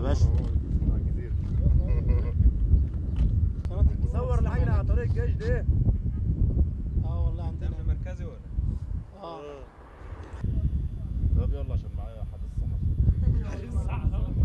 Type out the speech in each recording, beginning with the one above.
يا باشا صور العينة على طريق الجيش ده اه والله عندنا مركزي ولا اه طب يلا عشان معايا حدث صحفي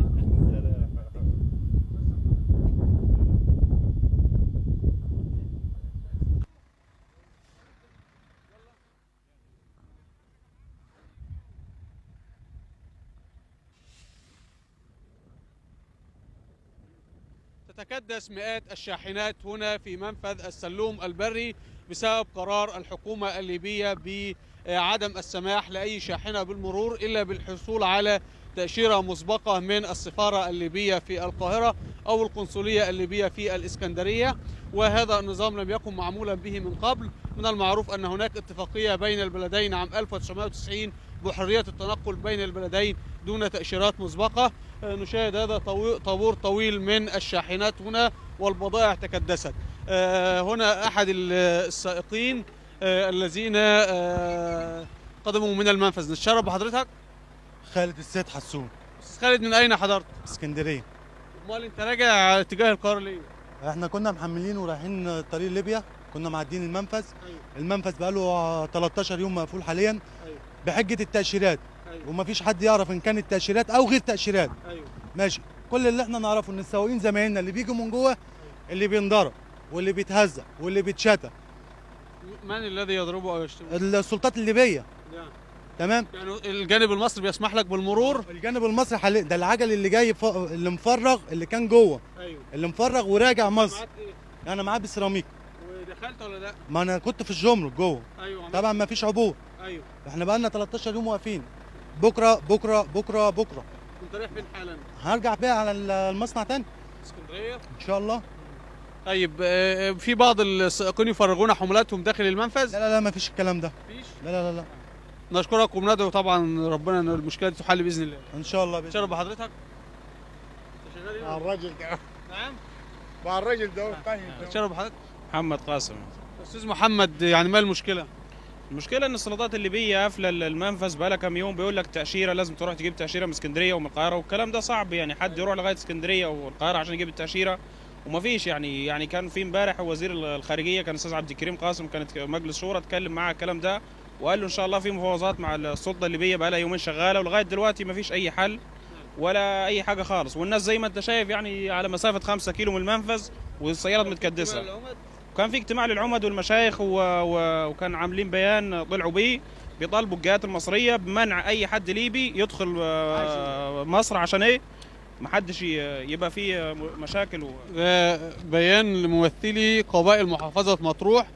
تتكدس مئات الشاحنات هنا في منفذ السلوم البري بسبب قرار الحكومة الليبية بعدم السماح لأي شاحنة بالمرور إلا بالحصول على تأشيرة مسبقة من السفارة الليبية في القاهرة أو القنصلية الليبية في الإسكندرية وهذا النظام لم يكن معمولا به من قبل من المعروف أن هناك اتفاقية بين البلدين عام 1990 بحرية التنقل بين البلدين دون تأشيرات مسبقة آه، نشاهد هذا طوي- طابور طويل من الشاحنات هنا والبضائع تكدست آه، هنا أحد ال- السائقين آه، الذين آه، قدموا من المنفذ نتشرف بحضرتك خالد السيد حسون أستاذ خالد من أين حضرت؟ اسكندريه امال انت راجع اتجاه القاهره ليه؟ احنا كنا محملين ورايحين طريق ليبيا كنا معديين المنفذ أيوة. المنفذ بقاله 13 يوم مقفول حاليا أيوة. بحجه التاشيرات ايوه ومفيش حد يعرف ان كانت تاشيرات او غير تاشيرات ايوه ماشي كل اللي احنا نعرفه ان السواقين زمايلنا اللي بيجوا من جوه اللي بينضرب واللي بيتهزق واللي بيتشتى من الذي يضربه او يشتمه؟ السلطات الليبيه نعم. تمام يعني الجانب المصري بيسمح لك بالمرور الجانب المصري حاليا ده العجل اللي جاي ف... اللي مفرغ اللي كان جوه ايوه اللي مفرغ وراجع مصر معاك ايه؟ انا معاه بالسيراميك ودخلت ولا لا؟ ما انا كنت في الجمرك جوه ايوه عملت- طبعا ما فيش عبور ايوه احنا بقالنا 13 يوم واقفين بكره بكره بكره بكره كنت رايح فين حالا؟ هرجع بقى على المصنع تاني اسكندريه؟ ان شاء الله طيب آه، في بعض السائقين يفرغون حملاتهم داخل المنفذ لا لا لا ما فيش الكلام ده مفيش لا لا لا لا نشكرك وبندعو طبعا ربنا ان المشكله دي تحل باذن الله ان شاء الله بإذن تشرف بحضرتك انت شغال ايه؟ مع الراجل ده نعم مع الراجل ده تشرف بحضرتك محمد قاسم استاذ محمد يعني ما المشكله؟ المشكله ان السلطات الليبيه قافله المنفذ بقالها كام يوم بيقول لك تاشيره لازم تروح تجيب تاشيره من اسكندريه ومن القاهره والكلام ده صعب يعني حد يروح لغايه اسكندريه والقاهره عشان يجيب التاشيره ومفيش يعني يعني كان في امبارح وزير الخارجيه كان الاستاذ عبد الكريم قاسم كانت مجلس شورى اتكلم معاه الكلام ده وقال له ان شاء الله في مفاوضات مع السلطه الليبيه بقى لها يومين شغاله ولغايه دلوقتي مفيش اي حل ولا اي حاجه خالص والناس زي ما انت شايف يعني على مسافه 5 كيلو من المنفذ والسيارات متكدسه كان في اجتماع للعمد والمشايخ و... و... وكان عاملين بيان طلعوا بيه بيطالبوا الجهات المصريه بمنع اي حد ليبي يدخل آه، مصر عشان ايه محدش ي- يبقى فيه م- مشاكل و... ده بيان لممثلي قبائل محافظة مطروح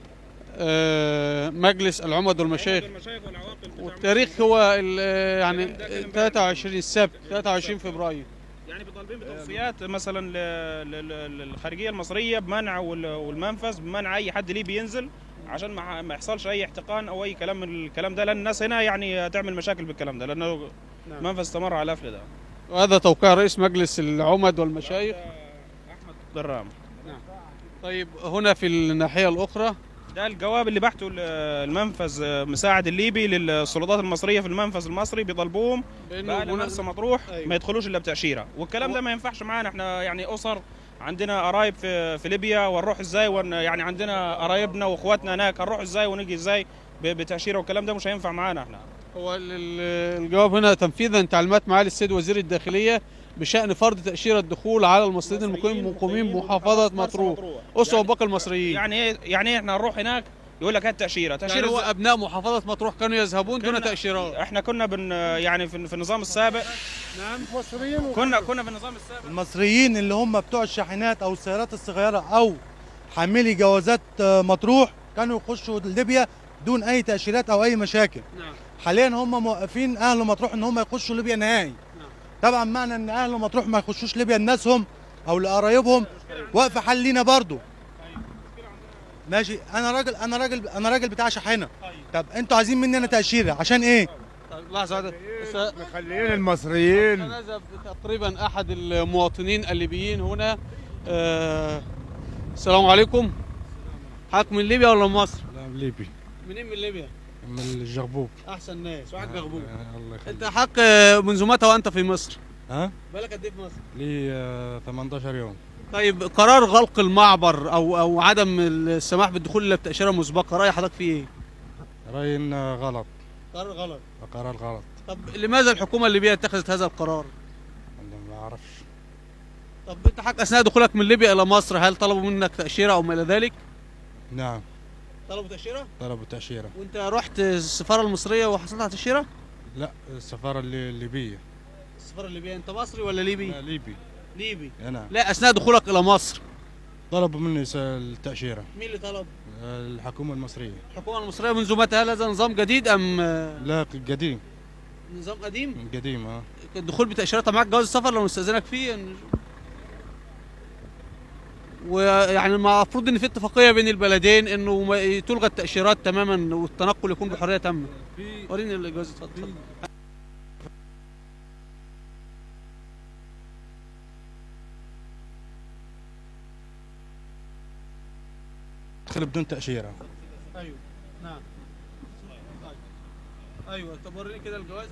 آه، مجلس العمد والمشايخ والتاريخ هو ال- يعني 23 السبت 23 فبراير يعني بيطالبين بتوصيات مثلا ل- ل- ل- للخارجيه المصريه بمنع وال- والمنفذ بمنع اي حد ليبي ينزل عشان ما ما يحصلش اي احتقان او اي كلام من الكلام ده لان الناس هنا يعني هتعمل مشاكل بالكلام ده لانه نعم. المنفذ استمر على القفل ده وهذا توقيع رئيس مجلس العمد والمشايخ احمد درام طيب هنا في الناحية الأخرى ده الجواب اللي بعته ال- المنفذ مساعد الليبي للسلطات المصريه في المنفذ المصري بيطالبوهم بأنه بقى هنا- مرسى مطروح أيوة. ما يدخلوش الا بتاشيره والكلام ده ما ينفعش معانا احنا يعني اسر عندنا قرايب في في ليبيا ونروح ازاي ون يعني عندنا قرايبنا واخواتنا هناك هنروح ازاي ونيجي ازاي ب- بتاشيره والكلام ده مش هينفع معانا احنا هو ال- ال- الجواب هنا تنفيذا تعليمات معالي السيد وزير الداخلية بشأن فرض تأشيرة الدخول على المصريين المقيمين مقيمين بمحافظة مطروح أسوة وباقي المصريين يعني ايه يعني ايه احنا نروح هناك يقول لك هات تاشيره يعني تاشيره هو إزاي؟ أبناء محافظة مطروح كانوا يذهبون دون كنا- تأشيرات احنا كنا بن يعني في في النظام السابق مصريين كنا كنا في النظام السابق المصريين اللي هم بتوع الشاحنات او السيارات الصغيره او حاملي جوازات آه، مطروح كانوا يخشوا ليبيا دون اي تاشيرات او اي مشاكل نعم حاليا هم موقفين اهل مطروح ان هم يخشوا ليبيا نهائي طبعا معنى ان اهل مطروح ما يخشوش ليبيا لناسهم او لقرايبهم واقفه حل لينا برضو ماشي انا راجل انا راجل انا راجل بتاع شاحنه طب انتوا عايزين مني انا تاشيره عشان ايه طيب لحظة واحدة. س- مخليين المصريين سنذهب تقريبا احد المواطنين الليبيين هنا آه السلام عليكم حضرتك من ليبيا ولا من مصر؟ لا ليبي منين من ليبيا؟ من الجربوب احسن ناس وحق غبوب الله انت حق آه، منذ متى وانت في مصر؟ ها بالك قد ايه في مصر لي آه، 18 يوم طيب قرار غلق المعبر او او عدم السماح بالدخول الا بتاشيره مسبقه راي حضرتك فيه ايه رايي انه غلط قرار غلط قرار غلط طب لماذا الحكومه الليبيه اتخذت هذا القرار أنا ما اعرفش طب انت حضرتك اثناء دخولك من ليبيا الى مصر هل طلبوا منك تاشيره او ما الى ذلك نعم طلبوا تاشيره طلبوا تاشيره وانت رحت السفاره المصريه وحصلت على تاشيره لا السفاره اللي- الليبيه السفاره الليبيه انت مصري ولا ليبي لا ليبي ليبي نعم لا اثناء دخولك الى مصر طلبوا مني س- التاشيره مين اللي طلب الحكومه المصريه الحكومه المصريه منذ متى هل هذا نظام جديد ام آه، لا قديم نظام قديم قديم اه الدخول بتاشيره معاك جواز السفر لو نستاذنك فيه إن- ويعني المفروض ان في اتفاقيه بين البلدين انه ما- تلغى التاشيرات تماما والتنقل يكون بحريه تامه وريني الجواز اتفضل اتفضل. دخل بدون تاشيره ايوه نعم ايوه طب وريني كده الجواز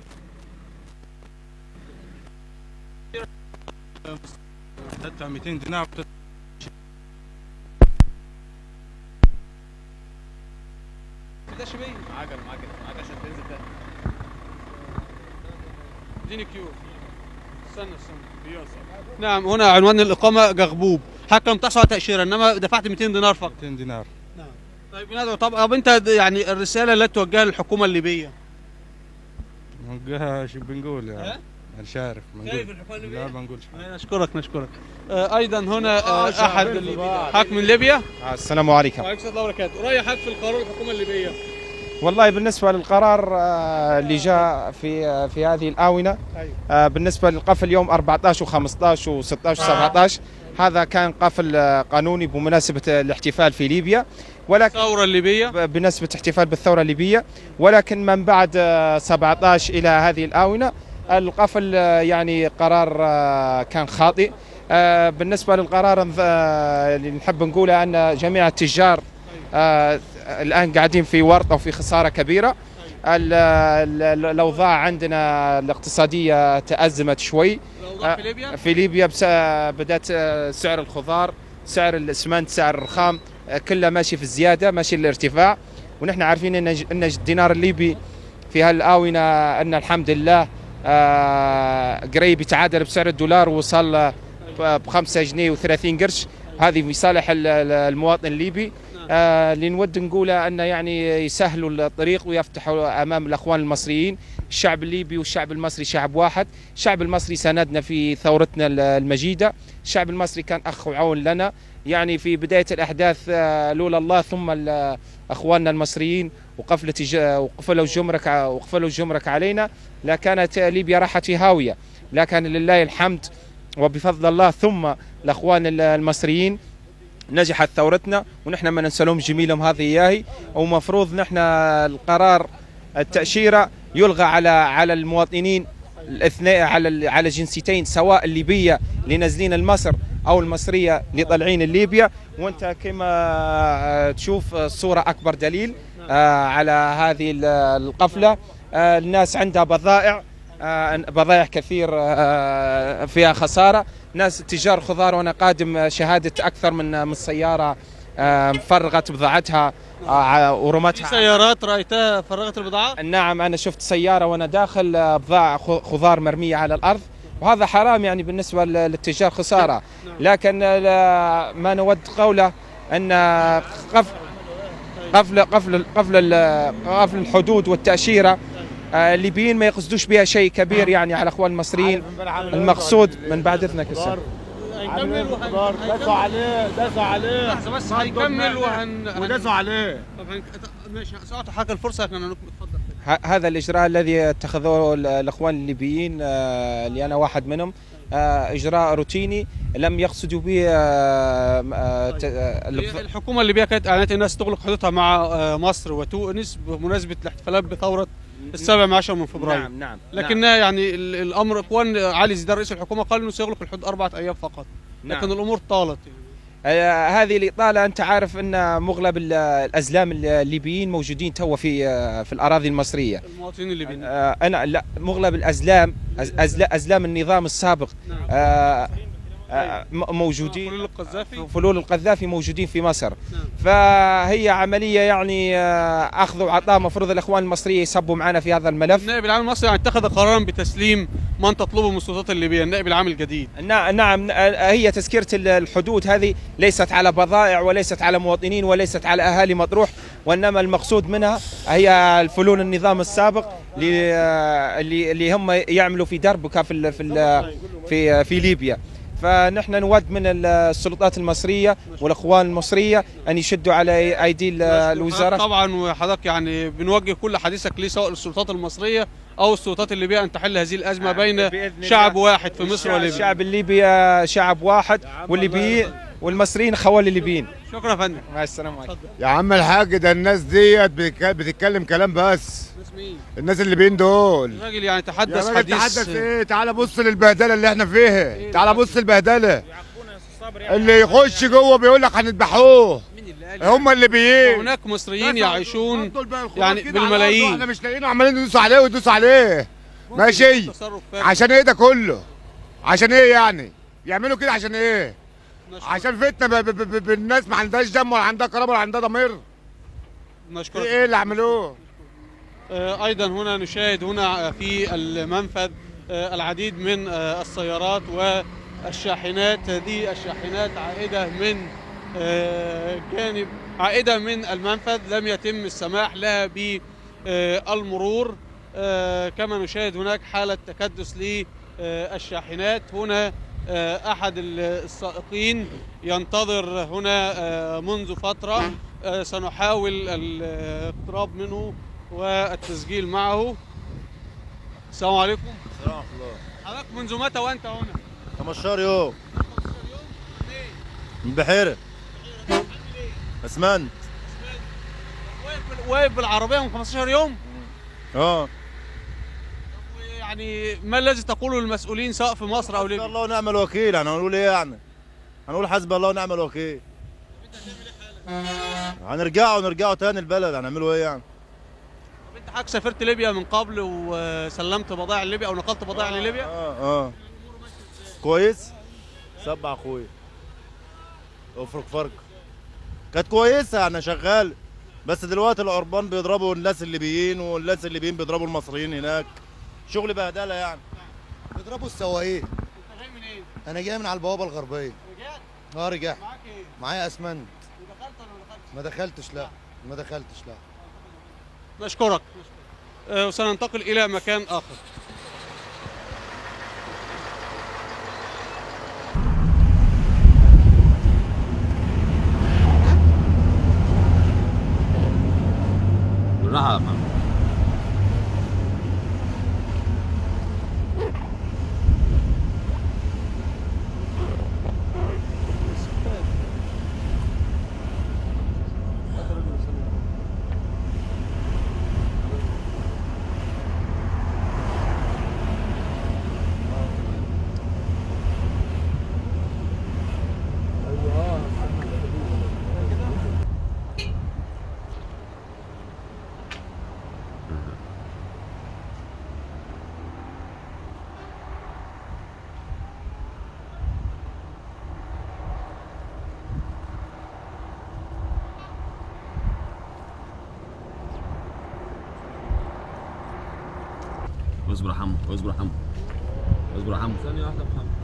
تدفع 200 دينار ده شبيه معاك معاك معاك عشان تنزل تاني اديني كيو استنى استنى نعم هنا عنوان الاقامه جغبوب حتى لم تحصل على تاشيره انما دفعت 200 دينار فقط 200 دينار طيب ندعو طب طب انت د- يعني الرساله التي توجهها للحكومه الليبيه نوجهها شو بنقول ها؟ يعني مش عارف شايف بنقول الحكومه الليبيه لا ما نقولش نشكرك نشكرك آه ايضا هنا آه احد حاكم ليبيا السلام عليكم وعليكم السلام ورحمه الله وبركاته راي حضرتك في القرار الحكومه الليبيه والله بالنسبة للقرار آه، اللي جاء في آه، في هذه الآونة أيوة. آه، بالنسبة للقفل يوم 14 و15 و16 و17 هذا كان قفل آه، قانوني بمناسبة الاحتفال في ليبيا ولكن الثوره الليبيه ب- بنسبة احتفال بالثورة الليبية ولكن من بعد آه، 17 إلى هذه الآونة القفل آه، يعني قرار آه، كان خاطئ آه، بالنسبة للقرار آه، اللي نحب نقوله أن جميع التجار آه، الآن قاعدين في ورطة وفي خسارة كبيرة ال- ال- الأوضاع عندنا الاقتصادية تأزمت شوي الاوضاع في ليبيا في ليبيا بس بدات آه، سعر الخضار سعر الاسمنت سعر الرخام آه، كله ماشي في الزياده ماشي الارتفاع ونحن عارفين ان ج- ان الدينار الليبي في هالاونه ان الحمد لله آه، قريب يتعادل بسعر الدولار وصل ب 5 جنيه و30 قرش هذه في صالح ال- ال- المواطن الليبي آه، اللي نود نقوله انه يعني يسهلوا الطريق ويفتحوا امام الاخوان المصريين الشعب الليبي والشعب المصري شعب واحد الشعب المصري ساندنا في ثورتنا ال- المجيدة الشعب المصري كان أخ وعون لنا يعني في بداية الأحداث آه، لولا الله ثم ال- أخواننا المصريين وقفلت الج- وقفلوا الجمرك ع- وقفلوا الجمرك علينا لكانت ليبيا راحت في هاوية لكن لله الحمد وبفضل الله ثم الأخوان ال- المصريين نجحت ثورتنا ونحن ما ننسلهم جميلهم هذه إياهي ومفروض نحن القرار التأشيرة يلغى على على المواطنين الاثنين على ال- على الجنسيتين سواء الليبيه اللي نازلين لمصر او المصريه اللي طالعين ليبيا وانت كما آه، تشوف الصوره اكبر دليل آه، على هذه ال- القفله آه، الناس عندها بضائع آه، بضائع كثير آه، فيها خساره ناس تجار خضار وانا قادم شهاده اكثر من من سياره آه، فرغت بضاعتها آه، في ورمتها سيارات رايتها فرغت البضاعه نعم انا شفت سياره وانا داخل آه، بضاعه خ- خضار مرميه على الارض وهذا حرام يعني بالنسبه ل- للتجار خساره لكن آه، لا- ما نود قوله ان قفل قفل قفل قفل ال- قفل الحدود والتاشيره آه، الليبيين ما يقصدوش بها شيء كبير يعني على الاخوان المصريين المقصود من بعد اذنك السلام هيكمل خضار داسوا عليه داسوا عليه لحظه بس هيكمل وهن هن- وداسوا عليه طب هن... ماشي ساعته حاجه الفرصه عشان نكمل اتفضل ه- هذا الإجراء الذي اتخذوه ال- الأخوان الليبيين آه، اللي أنا واحد منهم آه، إجراء روتيني لم يقصدوا به آه، آه، ت- آه، هي الف- الحكومه الليبيه كانت اعلنت انها ستغلق حدودها مع آه، مصر وتونس بمناسبه الاحتفالات بثوره السابع عشر من فبراير نعم نعم لكنها يعني ال- الامر اخوان علي زيدان رئيس الحكومه قال انه سيغلق الحدود اربعه ايام فقط نعم. لكن الامور طالت يعني. آه، هذه الإطالة أنت عارف أن مغلب ال- الأزلام الليبيين موجودين توا في آه، في الأراضي المصرية المواطنين الليبيين آه، أنا لا مغلب الأزلام أز- أزلا- أزلام النظام السابق آه، آه، م- موجودين فلول القذافي فلول القذافي موجودين في مصر نعم. فهي عملية يعني آه، أخذ وعطاء مفروض الإخوان المصرية يصبوا معنا في هذا الملف النائب العام المصري يعني اتخذ قرارا بتسليم من تطلبه من السلطات الليبيه النائب العام الجديد نعم نعم آه، هي تذكرة ال- الحدود هذه ليست على بضائع وليست على مواطنين وليست على أهالي مطروح وإنما المقصود منها هي الفلول النظام السابق اللي آه، اللي اللي هم يعملوا في دربكة في ال- في ال- في في ليبيا فنحن نود من ال- السلطات المصرية والإخوان المصرية أن يشدوا على أيدي ال- الوزارة طبعا وحضرتك يعني بنوجه كل حديثك ليه سواء للسلطات المصريه او السلطات الليبيه ان تحل هذه الازمه بين بإذن شعب الله. واحد في مصر الشعب- وليبيا الشعب الليبي آه، شعب واحد والليبيين والمصريين خوال الليبيين شكرا يا فندم مع السلامة عليكم. يا عم الحاج ده الناس ديت بتك- بتتكلم كلام بس مين؟ الناس اللي بين دول الراجل يعني يا تحدث راجل حديث تحدث ايه تعالى بص للبهدله اللي احنا فيها تعالى بص البهدله اللي يخش جوه بيقول لك هنذبحوه مين اللي قال هم الليبيين هناك مصريين يعيشون دول بقى الخضار يعني كده على بالملايين. الأرض واحنا مش لاقيينه عمالين ندوس عليه وندوس عليه ماشي تصرف فارغ. عشان ايه ده كله عشان ايه يعني يعملوا كده عشان ايه عشان فتنه ب- ب- ب- بالناس ما عندهاش دم ولا عندها كرامه ولا عندها ضمير في نشكرك ايه اللي عملوه آه، ايضا هنا نشاهد هنا في المنفذ آه، العديد من آه، السيارات والشاحنات هذه الشاحنات عائده من آه، جانب عائده من المنفذ لم يتم السماح لها بالمرور آه، كما نشاهد هناك حاله تكدس للشاحنات هنا آه، احد السائقين ينتظر هنا آه، منذ فتره آه، سنحاول الاقتراب منه والتسجيل معه السلام عليكم السلام الله حضرتك منذ متى وانت هنا 15 يوم من بحيره اسمنت واقف واقف بالعربيه من 15 يوم اه يعني ما الذي تقوله للمسؤولين سواء في مصر او حسبي ليبيا الله ونعم الوكيل يعني هنقول ايه يعني هنقول حسبي الله ونعم الوكيل هنرجعوا نرجعوا تاني البلد هنعملوا ايه يعني طب انت حضرتك سافرت ليبيا من قبل وسلمت بضائع لليبيا او نقلت بضائع لليبيا اه اه كويس سبع اخويا افرق فرق كانت كويسه انا شغال بس دلوقتي العربان بيضربوا الناس الليبيين والناس الليبيين بيضربوا المصريين هناك شغل بهدله يعني بيضربوا السواقين انت جاي منين؟ انا جاي من على البوابه الغربيه رجعت اه رجعت معاك ايه؟ معايا اسمنت ودخلت ولا ما دخلتش؟ ما دخلتش لا ما دخلتش لا نشكرك آه، وسننتقل الى مكان اخر بالراحه يا محمد اصبر يا حمو اصبر يا حمو اصبر يا حمو ثانيه واحده يا محمد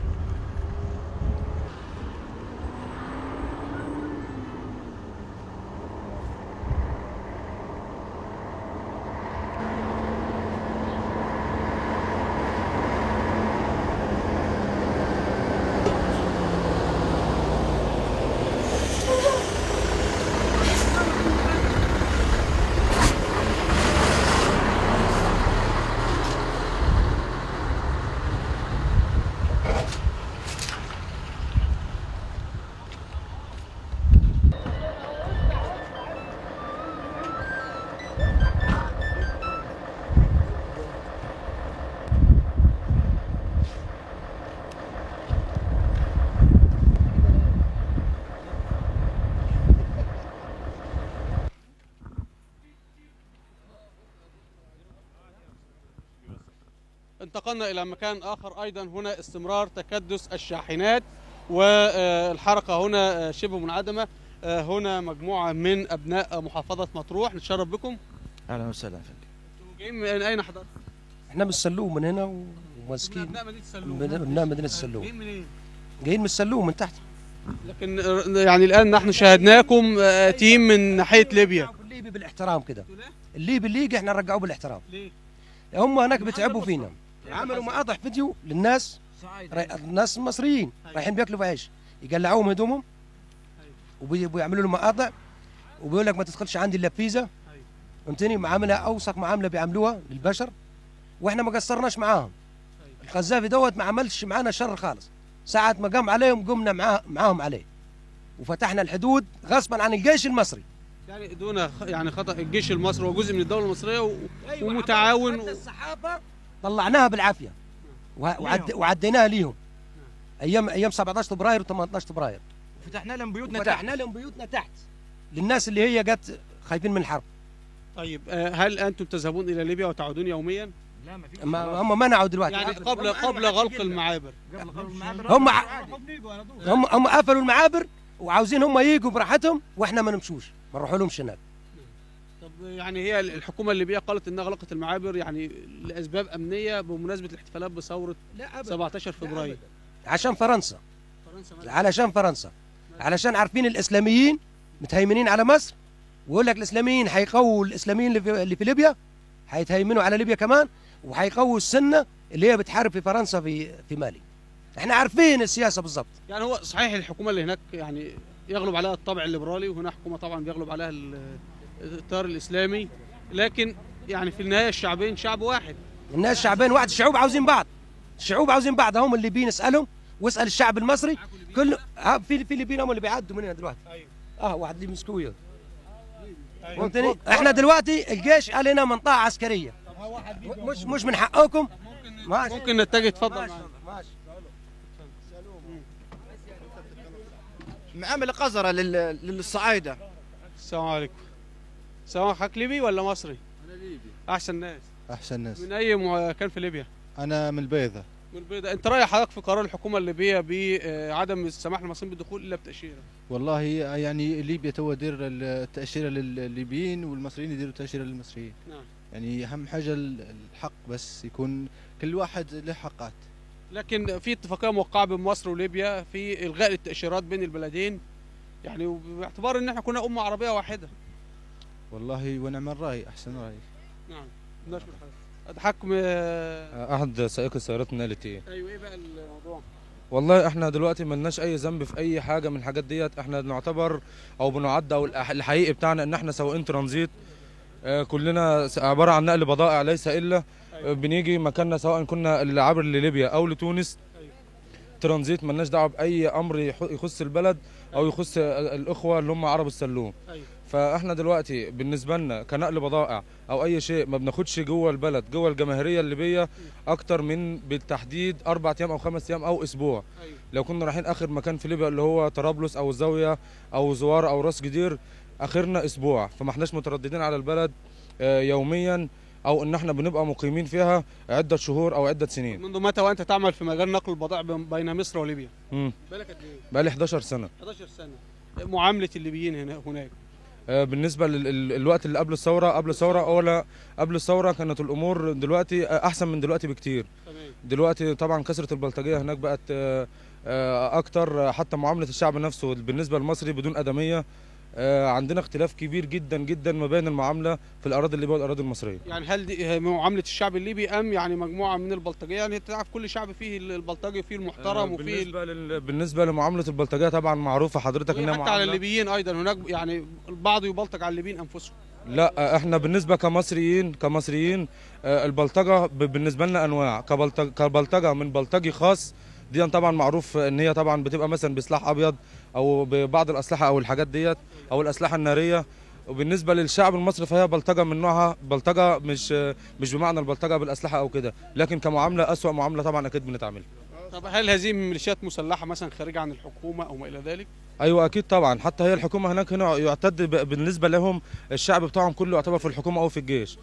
انتقلنا الى مكان اخر ايضا هنا استمرار تكدس الشاحنات والحركه هنا شبه منعدمه آه، هنا مجموعه من ابناء محافظه مطروح نتشرف بكم اهلا وسهلا فندم انتوا جايين من اين حضرتك؟ احنا من السلوم من هنا من وماسكين ابناء مدينه السلوم من ابناء مدينه السلوم جايين منين؟ جايين من السلوم من تحت لكن آه، يعني الان نحن شاهدناكم آه، تيم من ناحيه ليبيا الليبي بالاحترام كده الليبي اللي يجي احنا نرجعوه بالاحترام ليه؟ هم هناك بيتعبوا فينا عملوا مقاطع فيديو للناس راي- الناس المصريين رايحين بياكلوا في عيش يقلعوهم هدومهم وبي- وبيعملوا له مقاطع وبيقول لك ما تدخلش عندي الا بفيزا فهمتني معامله اوسخ معامله بيعملوها للبشر واحنا ما قصرناش معاهم القذافي دوت ما عملش معانا شر خالص ساعة ما قام عليهم قمنا معاه معاهم عليه وفتحنا الحدود غصبا عن الجيش المصري يعني دون خ- يعني خطا الجيش المصري وجزء من الدوله المصريه و... ومتعاون حتى الصحافه طلعناها بالعافيه وع- وعد وعديناها ليهم ايام ايام 17 فبراير و18 فبراير فتحنا لهم بيوتنا فتحنا لهم بيوتنا تحت للناس اللي هي جت خايفين من الحرب طيب آه، هل انتم تذهبون الى ليبيا وتعودون يوميا؟ لا ما فيش ما هم منعوا دلوقتي يعني قبل قبل غلق المعابر هم ع- هم هم قفلوا المعابر وعاوزين هم يجوا براحتهم واحنا ما نمشوش ما نروحوا لهمش هناك طب يعني هي الحكومه الليبيه قالت انها غلقت المعابر يعني لاسباب امنيه بمناسبه الاحتفالات بثوره 17 فبراير عشان فرنسا فرنسا مالها؟ علشان فرنسا علشان عارفين الاسلاميين متهيمنين على مصر ويقول لك الاسلاميين هيقووا الاسلاميين اللي في, اللي في ليبيا هيتهيمنوا على ليبيا كمان وهيقووا السنه اللي هي بتحارب في فرنسا في في مالي احنا عارفين السياسه بالظبط يعني هو صحيح الحكومه اللي هناك يعني يغلب عليها الطابع الليبرالي وهنا حكومه طبعا بيغلب عليها ال- التيار الاسلامي لكن يعني في النهايه الشعبين شعب واحد الناس شعبين واحد الشعوب عاوزين بعض الشعوب عاوزين بعض هم اللي بين اسالهم واسال الشعب المصري كله ها في في ليبيين هم اللي بيعدوا مننا دلوقتي اه واحد اللي مسكويه فهمتني احنا دلوقتي الجيش قال لنا منطقه عسكريه مش مش من حقكم ماشي ممكن نتجه اتفضل ماشي معانا. ماشي معامله قذره لل- للصعايده السلام عليكم سواء حضرتك ليبي ولا مصري؟ انا ليبي احسن ناس احسن ناس من اي مكان في ليبيا؟ انا من البيضة من البيضاء انت رايح حضرتك في قرار الحكومه الليبيه بعدم السماح للمصريين بالدخول الا بتاشيره والله يعني ليبيا تو دير التاشيره للليبيين والمصريين يديروا التاشيره للمصريين نعم. يعني اهم حاجه الحق بس يكون كل واحد له حقات لكن في اتفاقيه موقعه بين مصر وليبيا في الغاء التاشيرات بين البلدين يعني باعتبار ان احنا كنا امه عربيه واحده والله ونعم الراي احسن راي نعم نشكر حضرتك حكم آه، احد سائق السيارات النالتي ايوه ايه بقى الموضوع؟ والله احنا دلوقتي ملناش اي ذنب في اي حاجه من الحاجات ديت احنا نعتبر او بنعد او الأح- الحقيقي بتاعنا ان احنا سواقين ترانزيت آه، كلنا س- عباره عن نقل بضائع ليس الا آه، بنيجي مكاننا سواء كنا اللي عابر لليبيا او لتونس ترانزيت ملناش دعوه باي امر يح- يخص البلد او يخص آه، الاخوه اللي هم عرب السلوم أيوة. فاحنا دلوقتي بالنسبه لنا كنقل بضائع او اي شيء ما بناخدش جوه البلد جوه الجماهيريه الليبيه اكتر من بالتحديد اربع ايام او خمس ايام او اسبوع أيوة. لو كنا رايحين اخر مكان في ليبيا اللي هو طرابلس او الزاويه او زوار او راس جدير اخرنا اسبوع فما احناش مترددين على البلد آه، يوميا او ان احنا بنبقى مقيمين فيها عده شهور او عده سنين منذ متى وانت تعمل في مجال نقل البضائع بين- بين مصر وليبيا؟ مم. بالك قد ايه؟ بقالي 11 سنه 11 سنه معامله الليبيين هنا هناك آه، بالنسبه للوقت اللي قبل الثوره قبل الثوره اولا قبل الثوره كانت الامور دلوقتي آه، احسن من دلوقتي بكتير تمام دلوقتي طبعا كثره البلطجيه هناك بقت آه، آه، اكتر حتى معامله الشعب نفسه بالنسبه للمصري بدون ادميه آه، عندنا اختلاف كبير جدا جدا ما بين المعامله في الاراضي الليبيه والاراضي المصريه يعني هل دي هي معامله الشعب الليبي ام يعني مجموعه من البلطجيه يعني انت تعرف كل شعب فيه البلطجي وفيه المحترم آه، وفيه بالنسبه لل... بالنسبه لمعامله البلطجيه طبعا معروفه حضرتك انها حتى على معامله الليبيين ايضا هناك يعني البعض يبلطج على الليبيين انفسهم لا آه، احنا بالنسبه كمصريين كمصريين آه، البلطجه ب- بالنسبه لنا انواع كبلطجه كبلطجه من بلطجي خاص دي طبعا معروف ان هي طبعا بتبقى مثلا بسلاح ابيض او ببعض الاسلحه او الحاجات ديت او الاسلحه الناريه وبالنسبه للشعب المصري فهي بلطجه من نوعها بلطجه مش آه، مش بمعنى البلطجه بالاسلحه او كده لكن كمعامله اسوا معامله طبعا اكيد بنتعاملها طب هل هذه ميليشيات مسلحه مثلا خارجه عن الحكومه او ما الى ذلك؟ ايوه اكيد طبعا حتى هي الحكومه هناك هنا يعتد ب- بالنسبه لهم الشعب بتاعهم كله يعتبر في الحكومه او في الجيش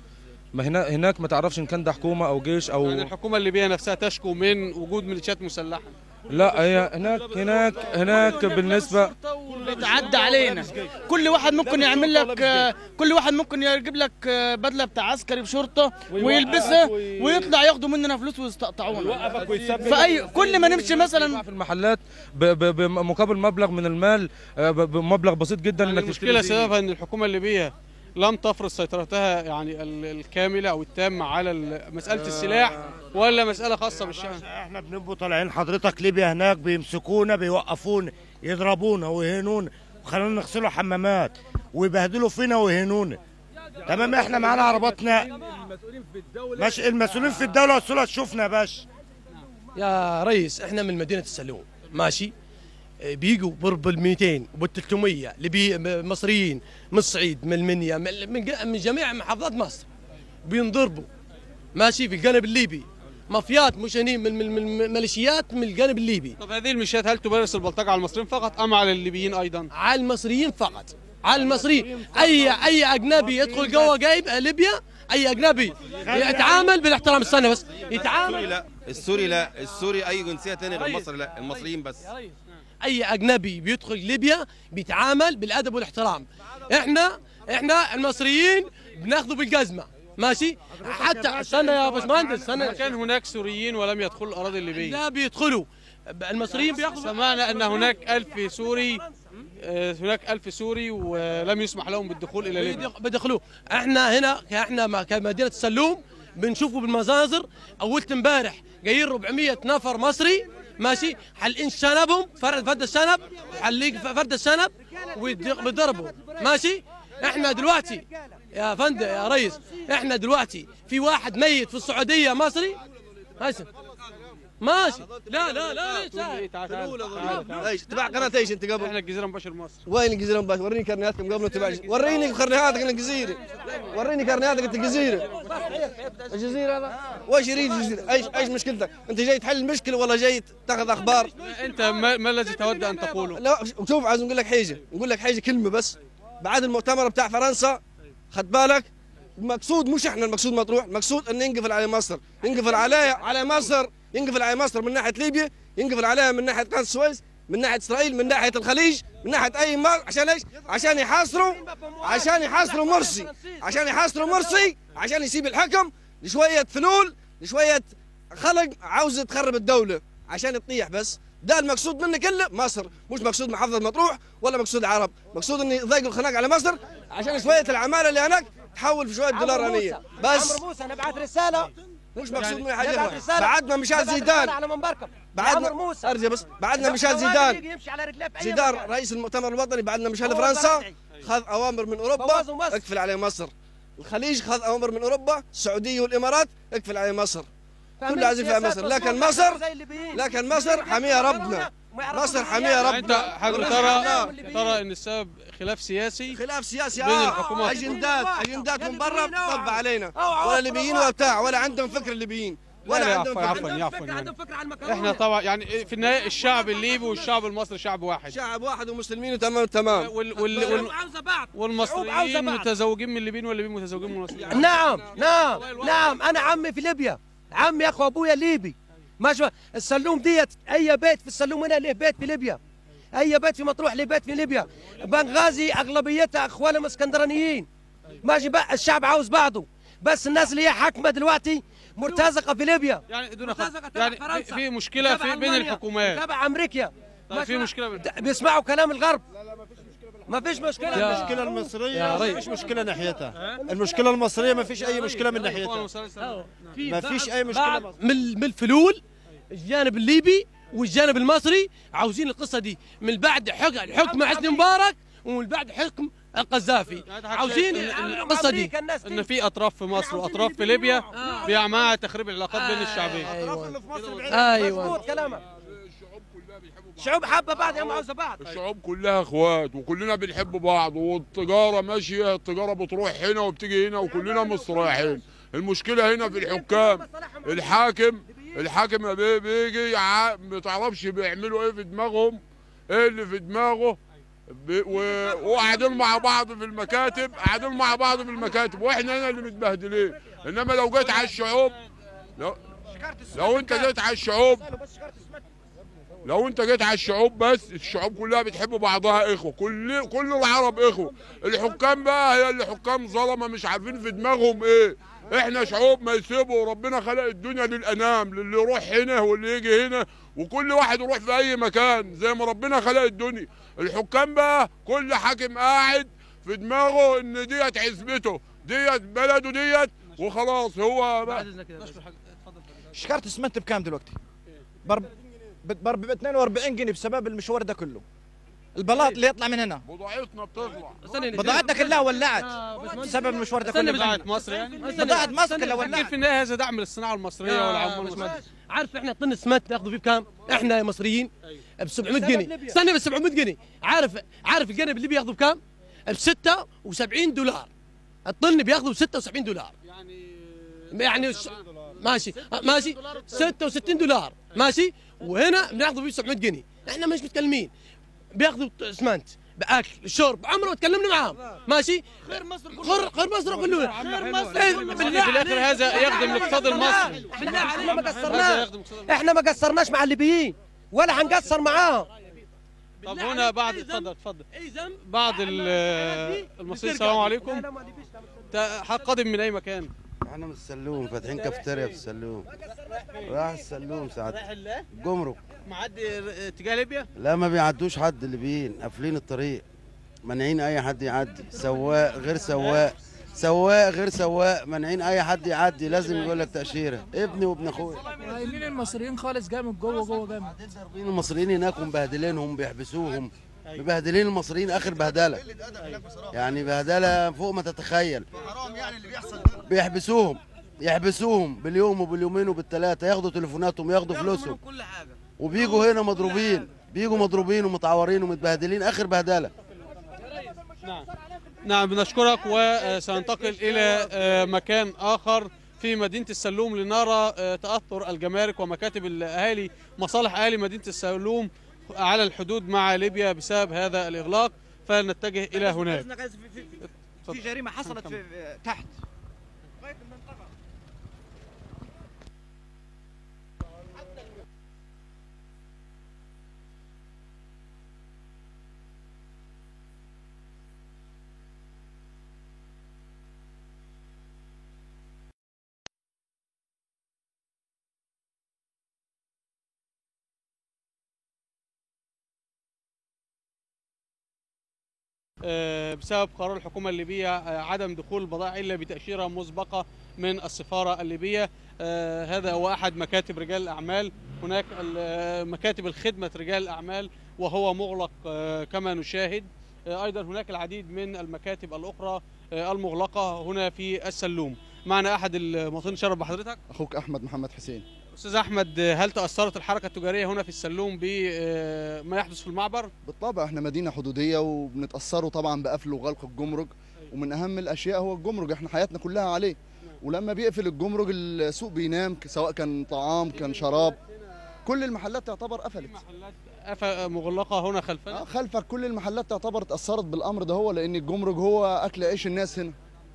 ما هنا هناك ما تعرفش ان كان ده حكومه او جيش او يعني الحكومه الليبيه نفسها تشكو من وجود ميليشيات مسلحه لا هي هناك هناك هناك بالنسبه بيتعدى علينا كل واحد ممكن يعمل لك آه، كل واحد ممكن يجيب لك آه، بدله بتاع عسكري بشرطه ويلبسها ويطلع ياخدوا مننا فلوس ويستقطعونا فاي كل ما نمشي مثلا في المحلات ب- ب- بمقابل مبلغ من المال آه، ب- بمبلغ بسيط جدا يعني انك المشكله تشتري بيه. سببها ان الحكومه الليبيه لم تفرض سيطرتها يعني ال- الكامله او التامه على ال- مساله السلاح ولا مساله خاصه بالشأن احنا بنبقوا طالعين حضرتك ليبيا هناك بيمسكونا بيوقفونا يضربونا ويهنونا وخلونا نغسلوا حمامات ويبهدلوا فينا ويهنونا تمام احنا معانا عرباتنا ماشي المسؤولين في الدوله والسلطه تشوفنا يا باشا يا ريس احنا من مدينه السلوم ماشي اه، بيجوا بال 200 وبال 300 لبي م- مصريين من الصعيد من المنيا من من ج- من جميع محافظات مصر بينضربوا ماشي في الجانب الليبي مافيات مشانين من من من من ميليشيات من الجانب الليبي طب هذه الميليشيات هل تمارس البلطجه على المصريين فقط ام على الليبيين ايضا؟ على المصريين فقط على المصريين اي اي اجنبي يدخل جوه جايب ليبيا اي اجنبي يتعامل بالاحترام استنى بس السوري يتعامل لا السوري لا السوري اي جنسيه تانية غير مصر لا المصريين بس اي اجنبي بيدخل ليبيا بيتعامل بالادب والاحترام احنا احنا المصريين بناخذه بالجزمه ماشي حتى استنى يا باشمهندس استنى كان هناك سوريين ولم يدخلوا الاراضي الليبيه لا بيدخلوا المصريين بياخذوا سمعنا ان هناك ألف سوري آه، هناك ألف سوري ولم يسمح لهم بالدخول الى ليبيا بيدخ- بيدخلوه احنا هنا احنا ما- كمدينه السلوم بنشوفه بالمناظر اولت امبارح جايين 400 نفر مصري ماشي حلقين شنبهم فرد فرد الشنب حليق فرد الشنب وبيضربوا ماشي احنا دلوقتي يا فندم يا ريس احنا دلوقتي في واحد ميت في السعوديه مصري ماشي ماشي لا لا لا لا ايش تبع قناه ايش انت قبل؟ احنا الجزيره مباشر مصر وين الجزيره مباشر؟ وريني كرنيهاتكم قبل تبع وريني كرنيهاتك الجزيره وريني كرنيهاتك انت الجزيره الجزيره هذا وايش يريد الجزيره؟ ايش ايش مشكلتك؟ انت جاي تحل المشكله ولا جاي تاخذ اخبار؟ انت ما, ما الذي تود ان تقوله؟ لا شوف عايز نقول لك حاجه نقول لك حاجه كلمه بس بعد المؤتمر بتاع فرنسا خد بالك المقصود مش احنا المقصود مطروح المقصود ان ينقفل على مصر ينقفل على على مصر ينقفل على مصر من ناحيه ليبيا ينقفل عليها من ناحيه قناه السويس من ناحيه اسرائيل من ناحيه الخليج من ناحيه اي مصر عشان ايش عشان يحاصروا عشان يحاصروا مرسي عشان يحاصروا مرسي عشان يسيب الحكم لشويه فلول لشويه خلق عاوزه تخرب الدوله عشان تطيح بس ده المقصود منه كله مصر مش مقصود محافظه مطروح ولا مقصود العرب مقصود ان يضيقوا الخناق على مصر عشان شويه العماله اللي هناك تحول في شويه دولار هنيه بس عمرو موسى نبعث رساله مش مقصود منه نبعث حاجه رسالة. بعدنا مشال نبعث زيدان رسالة على منبركم بعدنا عمرو موسى ارجع بس بعدنا لو مشال سواق زيدان يجي يمشي على رجليه في أي زيدان مكان. رئيس المؤتمر الوطني بعدنا مشال هو فرنسا البرعي. خذ اوامر من اوروبا اقفل على مصر الخليج خذ اوامر من اوروبا السعوديه والامارات اقفل على مصر كله عايزين فيها مصر لكن مصر لكن مصر حميها ربنا مصر حميها يعني انت ربنا حضرتك ترى ترى ان السبب خلاف سياسي خلاف سياسي بين آه. الحكومات اجندات اجندات من برا بتطبق علينا ولا ليبيين ولا بتاع ولا عندهم فكر الليبيين لا ولا لا عندهم عفوا فكر عفوا عفوا يعني احنا طبعا يعني في النهايه الشعب الليبي والشعب المصري شعب واحد شعب واحد ومسلمين وتمام تمام وال وال وال عاوزه بعض والمصريين متزوجين من الليبيين والليبيين متزوجين من المصريين نعم نعم نعم انا عمي في ليبيا عمي اخو ابويا ليبي ماشي السلوم ديت اي بيت في السلوم هنا له بيت في ليبيا اي بيت في مطروح له بيت في ليبيا بنغازي اغلبيتها اخوانهم اسكندرانيين ماشي بقى الشعب عاوز بعضه بس الناس اللي هي حاكمه دلوقتي مرتزقه في ليبيا يعني دون خط يعني في- في مشكله في بين الحكومات تبع امريكا طيب في مشكله بين بيسمعوا كلام الغرب ما فيش مشكله المشكله المصريه ما فيش مشكله ناحيتها المشكله المصريه ما فيش اي مشكله من ناحيتها ما فيش اي مشكله بعض من من الفلول الجانب الليبي والجانب المصري عاوزين القصه دي من بعد حكم حكم حسني مبارك ومن بعد حكم القذافي عاوزين القصه دي ان في اطراف في مصر واطراف في ليبيا بيعملها تخريب العلاقات بين الشعبين ايوه مظبوط كلامك شعوب حابه بعض يا عاوزه بعض الشعوب كلها اخوات وكلنا بنحب بعض والتجاره ماشيه التجاره بتروح هنا وبتيجي هنا وكلنا مستريحين المشكله هنا في الحكام الحاكم الحاكم يا بيه بيجي ع- ما تعرفش بيعملوا ايه في دماغهم ايه اللي في دماغه ب- و- وقاعدين مع بعض في المكاتب قاعدين مع بعض في المكاتب واحنا هنا اللي متبهدلين انما لو جيت على الشعوب لو, لو انت جيت على الشعوب لو انت جيت على الشعوب بس الشعوب كلها بتحب بعضها اخوه كل كل العرب اخوه الحكام بقى هي اللي حكام ظلمه مش عارفين في دماغهم ايه احنا شعوب ما يسيبوا ربنا خلق الدنيا للانام للي يروح هنا واللي يجي هنا وكل واحد يروح في اي مكان زي ما ربنا خلق الدنيا الحكام بقى كل حاكم قاعد في دماغه ان ديت عزبته ديت بلده ديت وخلاص هو بقى شكارة السمنت بكام دلوقتي؟ ب ب 42 جنيه بسبب المشوار ده كله البلاط اللي يطلع من هنا بضاعتنا بتطلع بضاعتنا كلها ولعت بسبب المشوار ده كله بضاعة مصر يعني بضاعة مصر كلها لكن ولعت في النهايه هذا دعم للصناعه المصريه والعمال بس المصريين ما- عارف احنا طن السمنت ناخذه فيه بكام؟ احنا يا مصريين ب 700 جنيه استنى ب 700 جنيه عارف عارف الجنب اللي بياخذه بكام؟ ب 76 دولار الطن بياخذه ب 76 دولار يعني ش- ماشي ماشي 66 دولار ماشي وهنا بناخذه فيه 700 جنيه احنا مش متكلمين بياخذوا اسمنت باكل شرب عمره ما تكلمنا معاهم ماشي خير مصر خير خير مصر كله خير مصر في الاخر هذا يخدم الاقتصاد المصري بالله علينا ما هذا قصرناش يخدم الاقتصاد احنا ما قصرناش مع الليبيين ولا هنقصر معاهم طب هنا بعد اتفضل اتفضل بعض ال- المصريين السلام عليكم تا- حضرتك قادم من اي مكان احنا من السلوم فاتحين كافتيريا في السلوم راح السلوم ساعات جمرك معدي اتجاه ليبيا لا ما بيعدوش حد الليبيين قافلين الطريق مانعين اي حد يعدي سواق غير سواق سواق غير سواق مانعين اي حد يعدي لازم يقول لك تاشيره ابني وابن اخويا قايلين المصريين خالص جامد جوه جوه جامد ضاربين المصريين هناك ومبهدلينهم بيحبسوهم مبهدلين المصريين اخر بهدله يعني بهدله فوق ما تتخيل بيحبسوهم يحبسوهم باليوم وباليومين وبالثلاثه ياخدوا تليفوناتهم ياخدوا فلوسهم وبيجوا هنا مضروبين بيجوا مضروبين ومتعورين ومتبهدلين اخر بهدله نعم نعم بنشكرك وسننتقل إلى آه، مكان آخر في مدينة السلوم لنرى آه، تأثر الجمارك ومكاتب الأهالي مصالح أهالي مدينة السلوم على الحدود مع ليبيا بسبب هذا الإغلاق فنتجه إلى هناك في جريمه حصلت في تحت آه، بسبب قرار الحكومة الليبية آه، عدم دخول البضائع إلا بتأشيرة مسبقة من السفارة الليبية آه، هذا هو أحد مكاتب رجال الأعمال هناك ال- آه، مكاتب الخدمة رجال الأعمال وهو مغلق آه، كما نشاهد آه، أيضا هناك العديد من المكاتب الأخرى آه، المغلقة هنا في السلوم معنا أحد المواطنين شرف بحضرتك اخوك احمد محمد حسين أستاذ أحمد آه، هل تأثرت الحركة التجارية هنا في السلوم بما يحدث في المعبر؟ بالطبع احنا مدينه حدوديه وبنتاثروا طبعا بقفل وغلق الجمرك ومن اهم الاشياء هو الجمرك احنا حياتنا كلها عليه ولما بيقفل الجمرك السوق بينام سواء كان طعام كان شراب كل المحلات تعتبر قفلت أف- مغلقة هنا خلفنا خلفك كل المحلات تعتبر اتاثرت بالامر ده هو لان الجمرك هو اكل عيش الناس هنا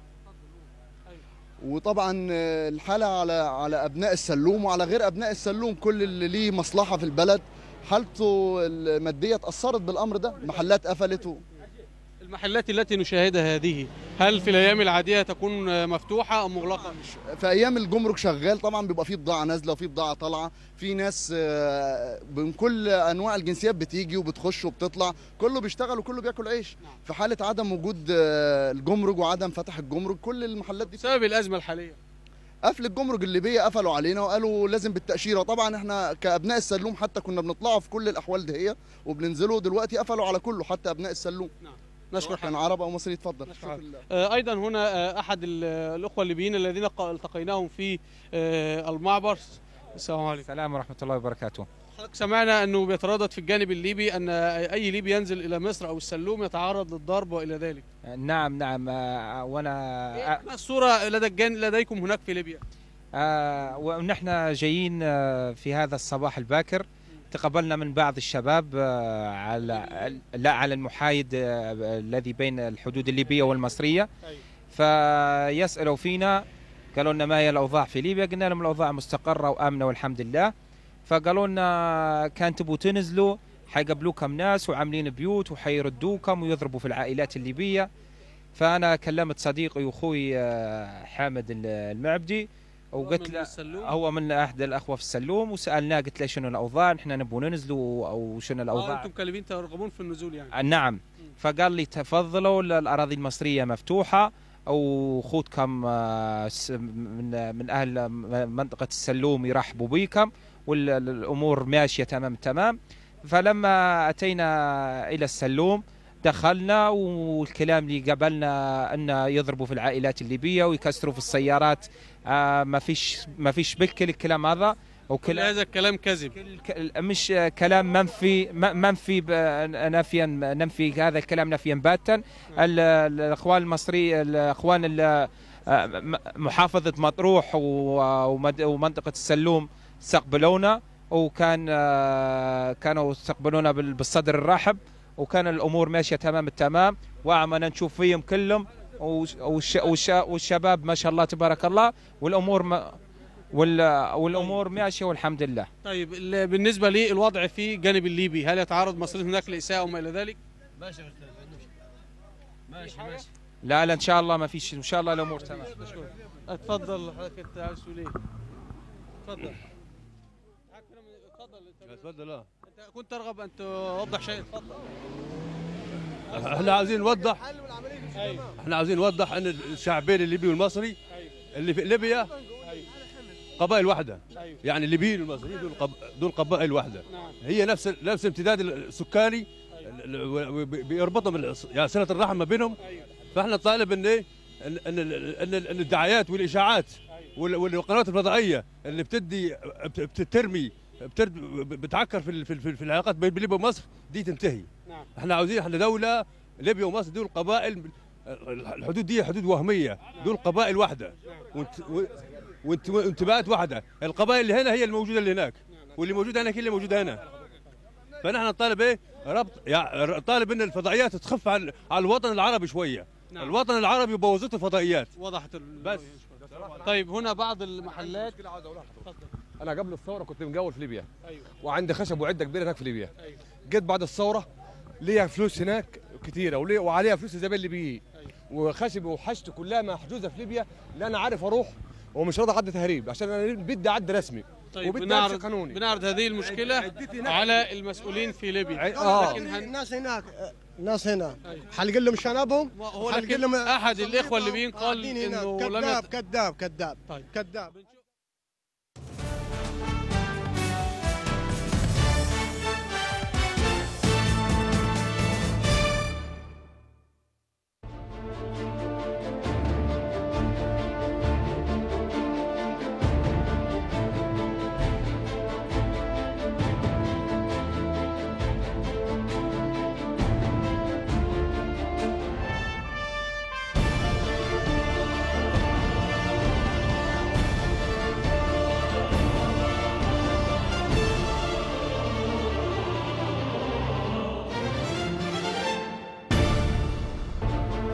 وطبعا آه، الحاله على على ابناء السلوم وعلى غير ابناء السلوم كل اللي ليه مصلحه في البلد حالته الماديه اتاثرت بالامر ده محلات قفلت و... المحلات التي نشاهدها هذه هل في الايام العاديه تكون مفتوحه ام مغلقه في ايام الجمرك شغال طبعا بيبقى فيه بضاعه نازله وفيه بضاعه طالعه في ناس آه، من كل انواع الجنسيات بتيجي وبتخش وبتطلع كله بيشتغل وكله بياكل عيش في حاله عدم وجود آه، الجمرك وعدم فتح الجمرك كل المحلات دي بسبب الازمه الحاليه قفل الجمرك الليبيه قفلوا علينا وقالوا لازم بالتاشيره طبعا احنا كابناء السلوم حتى كنا بنطلعوا في كل الاحوال دهيه وبننزلوا دلوقتي قفلوا على كله حتى ابناء السلوم نشكر كان عرب او مصري اتفضل شكرا آه، ايضا هنا آه، احد ال- الاخوه الليبيين الذين ق- التقيناهم في آه، المعبر السلام عليكم السلام ورحمه الله وبركاته حضرتك سمعنا انه بيتردد في الجانب الليبي ان اي ليبي ينزل الى مصر او السلوم يتعرض للضرب والى ذلك نعم نعم آه، وانا ما الصوره لدى الجان لديكم هناك في ليبيا آه، ونحن جايين آه، في هذا الصباح الباكر تقبلنا من بعض الشباب آه، على لا على المحايد آه، الذي بين الحدود الليبيه والمصريه فيسالوا فينا قالوا لنا ما هي الاوضاع في ليبيا قلنا لهم الاوضاع مستقره وامنه والحمد لله فقالوا لنا كان تبوا تنزلوا حيقابلوكم ناس وعاملين بيوت وحيردوكم ويضربوا في العائلات الليبيه فانا كلمت صديقي واخوي آه، حامد المعبدي وقلت له هو من احد الاخوه في السلوم وسالناه قلت له شنو الاوضاع نحن نبغى ننزلوا او شنو اه الاوضاع انتم مكلفين ترغبون في النزول يعني آه، نعم فقال لي تفضلوا الاراضي المصريه مفتوحه او اخوتكم آه، س- من من اهل م- منطقه السلوم يرحبوا بكم والامور ماشيه تمام تمام فلما اتينا الى السلوم دخلنا والكلام اللي قبلنا ان يضربوا في العائلات الليبيه ويكسروا في السيارات آه ما فيش ما فيش بكل الكلام هذا كل وكلام هذا الكلام كذب مش كلام منفي م- منفي ب- نفيا ننفي هذا الكلام نفيا باتا ال- الاخوان المصري الاخوان ال- م- محافظه مطروح و- ومد- ومنطقه السلوم استقبلونا وكان آه، كانوا استقبلونا بال- بالصدر الرحب وكان الامور ماشيه تمام التمام وعمنا نشوف فيهم كلهم وش- وش- وش- والشباب ما شاء الله تبارك الله والامور ما وال- والامور ماشيه والحمد لله طيب ال- بالنسبه للوضع في الجانب الليبي هل يتعرض مصريين هناك لاساءه وما الى ذلك؟ ماشي يا استاذ ماشي ماشي لا لا ان شاء الله ما فيش ان شاء الله الامور تمام اتفضل حضرتك انت عايز تقول ايه؟ اتفضل اتفضل اه انت كنت ترغب ان توضح شيء اتفضل احنا عايزين نوضح احنا عايزين نوضح ان الشعبين الليبي والمصري اللي في ليبيا قبائل واحده يعني الليبيين والمصريين دول قب... دول قبائل واحده هي نفس نفس امتداد السكاني ال- ال- و- بي- بيربطهم ال- يعني صله الرحم ما بينهم فاحنا نطالب ان ايه ان ان ان, إن الدعايات والاشاعات وال- والقنوات الفضائيه اللي بتدي بت- بترمي بترد بتعكر في ال- في ال- في العلاقات بين ليبيا ومصر دي تنتهي نعم. احنا عاوزين احنا دوله ليبيا ومصر دول قبائل الحدود دي حدود وهميه دول قبائل واحده وانت و- وانت وانتماءات واحده القبائل اللي هنا هي الموجوده اللي هناك واللي موجوده هناك هي اللي موجوده هنا فنحن نطالب ايه ربط يعني طالب ان الفضائيات تخف عن على الوطن العربي شويه نعم. الوطن العربي بوظته الفضائيات وضحت ال... بس طيب هنا بعض المحلات انا قبل الثوره كنت مجول في ليبيا ايوه وعندي خشب وعده كبيره هناك في ليبيا ايوه جيت بعد الثوره ليا فلوس هناك كتيره وليه وعليها فلوس الزبائن الليبيين وخشبي وحاجتي كلها محجوزه في ليبيا لا انا عارف اروح ومش راضي اعدي تهريب عشان انا بدي اعدي رسمي طيب وبدي بنعرض امشي قانوني بنعرض هذه المشكله على المسؤولين في ليبيا آه. لكن هن... الناس هناك الناس هنا حلق لهم شنبهم هو حلق لكن لهم احد الاخوه الليبيين قال قاعدين هنا. انه لم كذاب يت... كذاب كذاب طيب كذاب